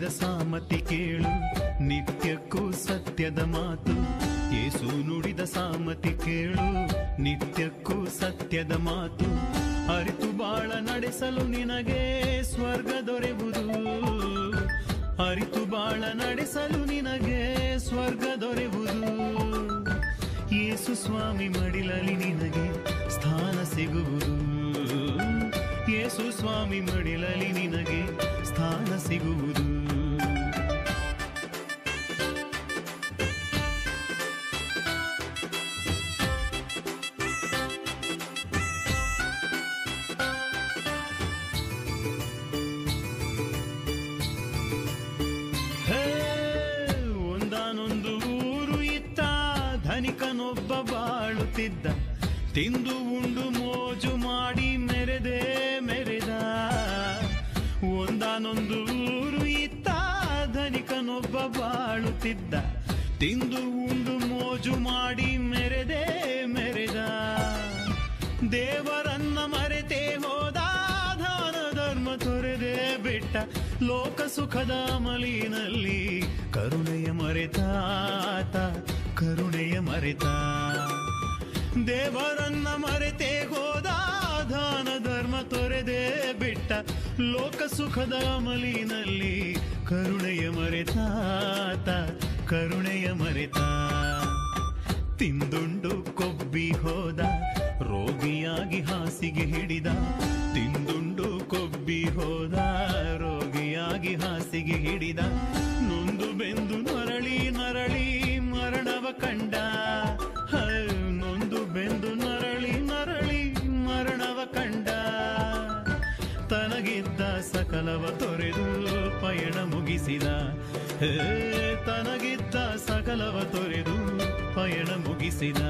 ಸಾಮತಿ ಕೇಳು ನಿತ್ಯಕ್ಕೂ ಸತ್ಯದ ಮಾತು ಯೇಸು ನುಡಿದ ಸಾಮತಿ ಕೇಳು ನಿತ್ಯಕ್ಕೂ ಸತ್ಯದ ಮಾತು ಅರಿತು ಬಾಳ ನಡೆಸಲು ನಿನಗೆ ಸ್ವರ್ಗ ದೊರೆಯುವುದು ಅರಿತು ಬಾಳ ನಡೆಸಲು ನಿನಗೆ ಸ್ವರ್ಗ ದೊರೆಯುವುದು ಯೇಸು ಸ್ವಾಮಿ ಮಡಿಲಲ್ಲಿ ನಿನಗೆ ಸ್ಥಾನ ಸಿಗುವುದು ಯೇಸು ಸ್ವಾಮಿ ಮಡಿಲಲ್ಲಿ ನಿನಗೆ ಸ್ಥಾನ ಸಿಗುವುದು ಹೇ, ಒಂದಾನೊಂದು ಊರು ಇತ್ತ ಧನಿಕನೊಬ್ಬ ಬಾಳುತ್ತಿದ್ದ ತಿಂದು ಉಂಡು ಮೋಜು ಮಾಡಿ ಮೆರೆದೆ ಮೆರೆದ ಒಂದಾನೊಂದು ಊರು ಇತ್ತ ಧನಿಕನೊಬ್ಬ ಬಾಳುತ್ತಿದ್ದ ತಿಂದು ಉಂಡು ಮೋಜು ಮಾಡಿ ಮೆರೆದೆ ಮೆರೆದ ದೇವರನ್ನ ಮರೆತೇ ಹೋದ ದಾನ ಧರ್ಮ ತೊರೆದೇ ಬಿಟ್ಟ ಲೋಕ ಸುಖದ ಮಲಿನಲ್ಲಿ ಕರುಣೆಯ ಮರೆತಾತ ಕರುಣೆಯ ಮರೆತ ದೇವರನ್ನ ಮರೆತೇ ಹೋದ ದಾನ ಧರ್ಮ ತೊರೆದೇ ಬಿಟ್ಟ ಲೋಕ ಸುಖದ ಮಲಿನಲ್ಲಿ ಕರುಣೆಯ ಮರೆತಾತ ಕರುಣೆಯ ಮರೆತ ತಿಂದುಂಡು ಕೊಬ್ಬಿ ಹೋದ ರೋಗಿಯಾಗಿ ಹಾಸಿಗೆ ಹಿಡಿದ ತಿಂದುಂಡು ಕೊಬ್ಬಿ ಹೋದ ರೋಗಿಯಾಗಿ ಹಾಸಿಗೆ ಹಿಡಿದ ನೊಂದು ಬೆಂದು ನರಳಿ ನರಳಿ ಮರಣವ ಕಂಡ ಹ, ನೊಂದು ಬೆಂದು ನರಳಿ ನರಳಿ ಮರಣವ ಕಂಡ ತನಗಿದ್ದ ಸಕಲವ ತೊರೆದು ಪಯಣ ಮುಗಿಸಿದ ಹೇ, ತನಗಿದ್ದ ಸಕಲವ ತೊರೆದು ಪಯಣ ಮುಗಿಸಿದ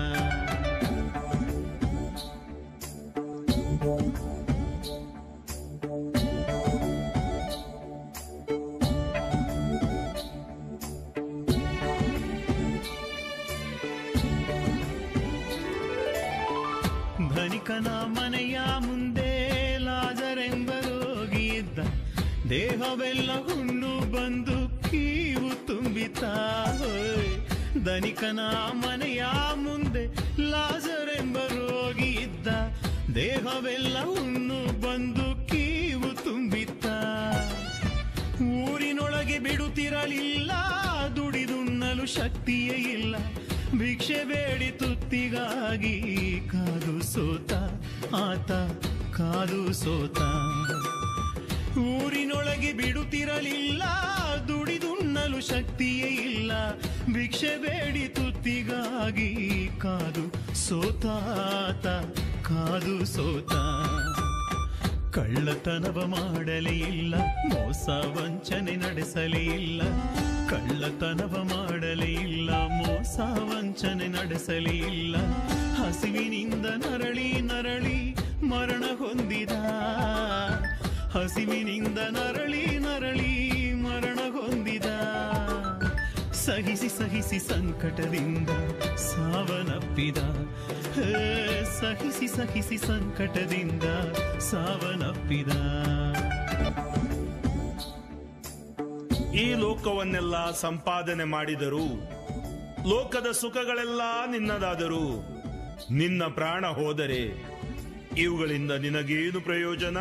ಧನಿಕನ ಮನೆಯ ಮುಂದೆ ಲಾಜರೆಂಬ ರೋಗಿ ಇದ್ದ ದೇಹವೆಲ್ಲ ಹುಣ್ಣು ಬಂದು ಕೀವು ತುಂಬಿತಾ ಹೋಯ್. ಧನಿಕನ ಮನೆಯ ಮುಂದೆ ಲಾಜರೆಂಬ ರೋಗಿ ಇದ್ದ ದೇಹವೆಲ್ಲ ಹುಣ್ಣು ಬಂದು ಕೀವು ತುಂಬಿತ್ತ ಊರಿನೊಳಗೆ ಬಿಡುತ್ತಿರಲಿಲ್ಲ ದುಡಿದುಣ್ಣಲು ಶಕ್ತಿಯೇ ಇಲ್ಲ ಭಿಕ್ಷೆ ಬೇಡಿ ತುತ್ತಿಗಾಗಿ ಕಾದು ಸೋತ ಆತ ಕಾದು ಸೋತ ಊರಿನೊಳಗೆ ಬಿಡುತ್ತಿರಲಿಲ್ಲ ದುಡಿದುಣ್ಣಲು ಶಕ್ತಿಯೇ ಇಲ್ಲ ಭಿಕ್ಷೆ ಬೇಡಿ ತುತ್ತಿಗಾಗಿ ಕಾದು ಸೋತಾತ ಕಾದು ಸೋತ ಕಳ್ಳತನವ ಮಾಡಲೇ ಇಲ್ಲ ಮೋಸ ವಂಚನೆ ನಡೆಸಲೇ ಇಲ್ಲ ಕಳ್ಳತನವ ಮಾಡಲೇ ಇಲ್ಲ ಮೋಸ ವಂಚನೆ ನಡೆಸಲೇ ಇಲ್ಲ ಹಸಿವಿನಿಂದ ನರಳಿ ನರಳಿ ಮರಣ ಹೊಂದಿದ ಹಸಿವಿನಿಂದ ನರಳಿ ನರಳಿ ಮರಣ ಹೊಂದಿದ ಸಹಿಸಿ ಸಹಿಸಿ ಸಂಕಟದಿಂದ ಸಾವನಪ್ಪಿದ ಹೇ, ಸಹಿಸಿ ಸಹಿಸಿ ಸಂಕಟದಿಂದ ಸಾವನಪ್ಪಿದ ಈ ಲೋಕವನ್ನೆಲ್ಲ ಸಂಪಾದನೆ ಮಾಡಿದರು ಲೋಕದ ಸುಖಗಳೆಲ್ಲ ನಿನ್ನದಾದರು ನಿನ್ನ ಪ್ರಾಣ ಹೋದರೆ ಇವುಗಳಿಂದ ನಿನಗೇನು ಪ್ರಯೋಜನ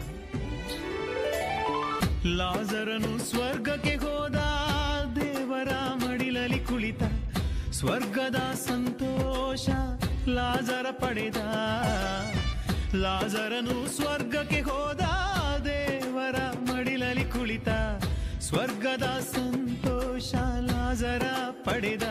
ಲಾಜರನು ಸ್ವರ್ಗಕ್ಕೆ ಹೋದ ದೇವರ ಮಡಿಲಲಿ ಕುಳಿತ ಸ್ವರ್ಗದ ಸಂತೋಷ ಲಾಜರ ಪಡೆದ ಲಾಜರನು ಸ್ವರ್ಗಕ್ಕೆ ಹೋದ ದೇವರ ಮಡಿಲಲಿ ಕುಳಿತ ಸ್ವರ್ಗದ ಸಂತೋಷ ಲಾಜರ ಪಡೆದ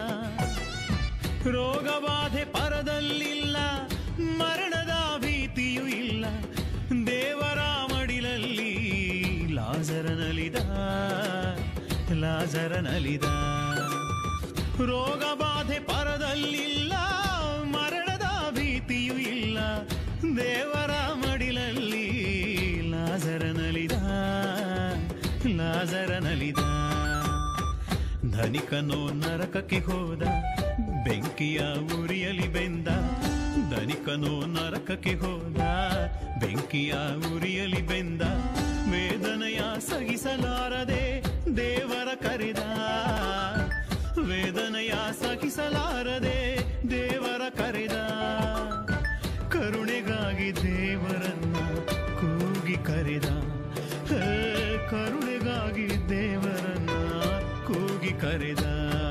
ರೋಗಬಾಧೆ ಪರದಲ್ಲಿಲ್ಲ ಮರಣದ ಭೀತಿಯೂ ಇಲ್ಲ ದೇವರ ಮಡಿಲಲ್ಲಿ ಲಾಜರನಲಿದ ಲಾಜರನಲಿದ ರೋಗಬಾಧೆ ಪರದಲ್ಲಿಲ್ಲ ಮರಣದ ಭೀತಿಯೂ ಇಲ್ಲ ದೇವರ ಮಡಿಲಲ್ಲಿ ಲಾಜರನಲಿದ ಲಾಜರನಲಿದ ಧನಿಕನೋ ನರಕಕ್ಕೆ ಹೋದ ಬೆಂಕಿಯ ಉರಿಯಲಿ ಬೆಂದ ಧನಿಕನೋ ನರಕಕ್ಕೆ ಹೋದ ಬೆಂಕಿಯ ಉರಿಯಲಿ ಬೆಂದ ವೇದನೆಯ ಸಹಿಸಲಾರದೆ ದೇವರ ಕರೆದ ವೇದನೆಯ ಸಹಿಸಲಾರದೆ ದೇವರ ಕರೆದ ಕರುಣೆಗಾಗಿ ದೇವರನ್ನ ಕೂಗಿ ಕರೆದ ಹೇ, ಕರುಣೆಗಾಗಿ ದೇವರನ್ನ ಕೂಗಿ ಕರೆದ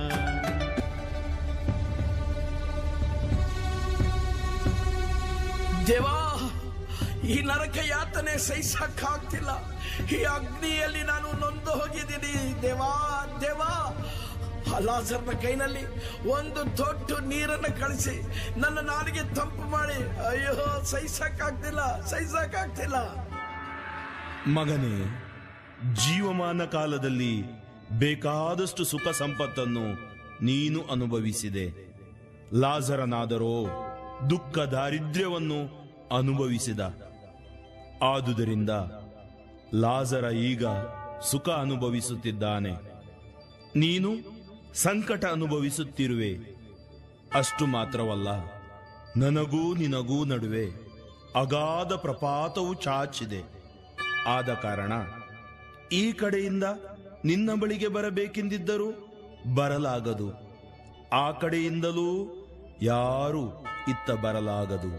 ದೇವಾ ಈ ನರಕ ಯಾತನೆ ಸಹಿಸಕ್ಕಾಗ್ತಿಲ್ಲ ಈ ಅಗ್ನಿಯಲ್ಲಿ ನಾನು ನೊಂದು ಹೋಗಿದ್ದೀನಿ ದೇವಾ ದೇವಾ ಆ ಲಾಜರ್ನ ಕೈನಲ್ಲಿ ಒಂದು ತೊಟ್ಟು ನೀರನ್ನು ಕಳಿಸಿ ನನ್ನ ನಾಲಿಗೆ ತಂಪು ಮಾಡಿ ಅಯ್ಯೋ ಸಹಿಸಕ್ಕಾಗ್ತಿಲ್ಲ ಸಹಿಸಕ್ಕಾಗ್ತಿಲ್ಲ ಮಗನೇ ಜೀವಮಾನ ಕಾಲದಲ್ಲಿ ಬೇಕಾದಷ್ಟು ಸುಖ ಸಂಪತ್ತನ್ನು ನೀನು ಅನುಭವಿಸಿದೆ ಲಾಜರನಾದರೋ ದುಃಖ ದಾರಿದ್ರ್ಯವನ್ನು ಅನುಭವಿಸಿದ ಆದುದರಿಂದ ಲಾಜರ ಈಗ ಸುಖ ಅನುಭವಿಸುತ್ತಿದ್ದಾನೆ ನೀನು ಸಂಕಟ ಅನುಭವಿಸುತ್ತಿರುವೆ ಅಷ್ಟು ಮಾತ್ರವಲ್ಲ ನನಗೂ ನಿನಗೂ ನಡುವೆ ಅಗಾಧ ಪ್ರಪಾತವು ಚಾಚಿದೆ ಆದ ಕಾರಣ ಈ ಕಡೆಯಿಂದ ನಿನ್ನ ಬಳಿಗೆ ಬರಬೇಕೆಂದಿದ್ದರೂ ಬರಲಾಗದು ಆ ಕಡೆಯಿಂದಲೂ ಯಾರೂ ಇತ್ತ ಬರಲಾಗದು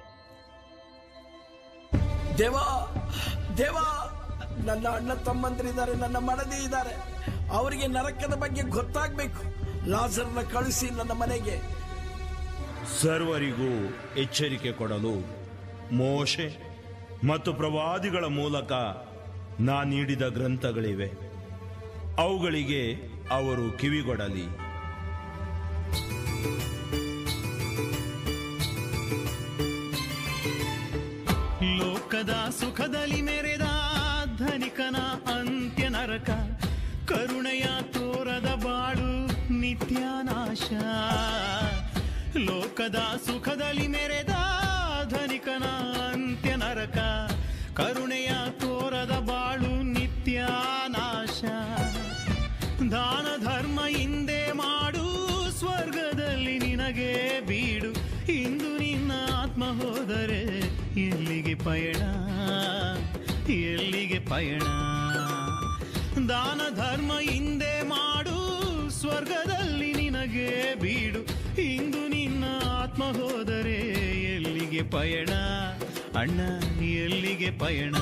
ದೇವಾ ದೇವಾ ನನ್ನ ಅಣ್ಣ ತಮ್ಮಂದಿರಿದ್ದಾರೆ ನನ್ನ ಮಡದಿ ಇದ್ದಾರೆ ಅವರಿಗೆ ನರಕದ ಬಗ್ಗೆ ಗೊತ್ತಾಗ್ಬೇಕು ಲಾಜರ್ನ ಕಳಿಸಿ ನನ್ನ ಮನೆಗೆ ಸರ್ವರಿಗೂ ಎಚ್ಚರಿಕೆ ಕೊಡಲು ಮೋಶೆ ಮತ್ತು ಪ್ರವಾದಿಗಳ ಮೂಲಕ ನಾ ನೀಡಿದ ಗ್ರಂಥಗಳಿವೆ ಅವುಗಳಿಗೆ ಅವರು ಕಿವಿಗೊಡಲಿ ಲೋಕದ ಸುಖದಲ್ಲಿ ಮೆರೆದ ಧನಿಕನ ಅಂತ್ಯ ನರಕ ಕರುಣೆಯ ತೋರದ ಬಾಳು ನಿತ್ಯನಾಶ ಲೋಕದ ಸುಖದಲ್ಲಿ ಮೆರೆದ ಧನಿಕನ ಅಂತ್ಯ ನರಕ ಕರುಣೆಯ ತೋರದ ಬಾಳು ನಿತ್ಯನಾಶ ದಾನ ಧರ್ಮ ಹಿಂದೆ ಮಾಡು ಸ್ವರ್ಗದಲ್ಲಿ ನಿನಗೆ ಬೀಡು ಇಂದು ನಿನ್ನ ಆತ್ಮ ಹೋದರೆ ಎಲ್ಲಿಗೆ ಪಯಣ ಎಲ್ಲಿಗೆ ಪಯಣ ದಾನ ಧರ್ಮ ಹಿಂದೆ ಮಾಡು ಸ್ವರ್ಗದಲ್ಲಿ ನಿನಗೆ ಬೀಡು ಇಂದು ನಿನ್ನ ಆತ್ಮ ಹೋದರೆ ಎಲ್ಲಿಗೆ ಪಯಣ ಅಣ್ಣ ಎಲ್ಲಿಗೆ ಪಯಣ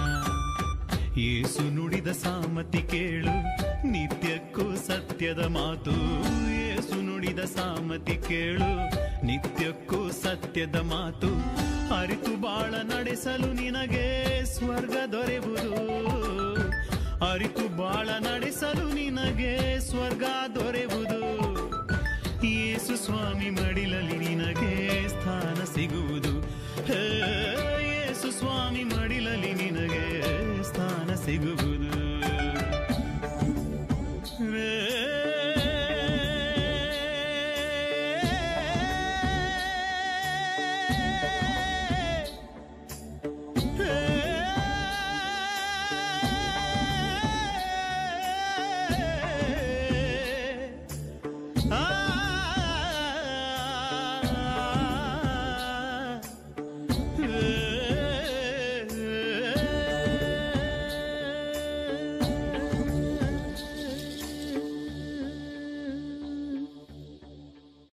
ಏಸು ನುಡಿದ ಸಾಮತಿ ಕೇಳು ನಿತ್ಯಕ್ಕೂ ಸತ್ಯದ ಮಾತು ಏಸು ನುಡಿದ ಸಾಮತಿ ಕೇಳು ನಿತ್ಯಕ್ಕೂ ಸತ್ಯದ ಮಾತು ಅರಿತು ಬಾಳ ನಡೆಸಲು ನಿನಗೆ ಸ್ವರ್ಗ ದೊರೆಯುವುದು ಅರಿತು ಬಾಳ ನಡೆಸಲು ನಿನಗೆ ಸ್ವರ್ಗ ದೊರೆಯುವುದು ಯೇಸು ಸ್ವಾಮಿ ಮಡಿಲಲ್ಲಿ ನಿನಗೆ ಸ್ಥಾನ ಸಿಗುವುದು ಹೇ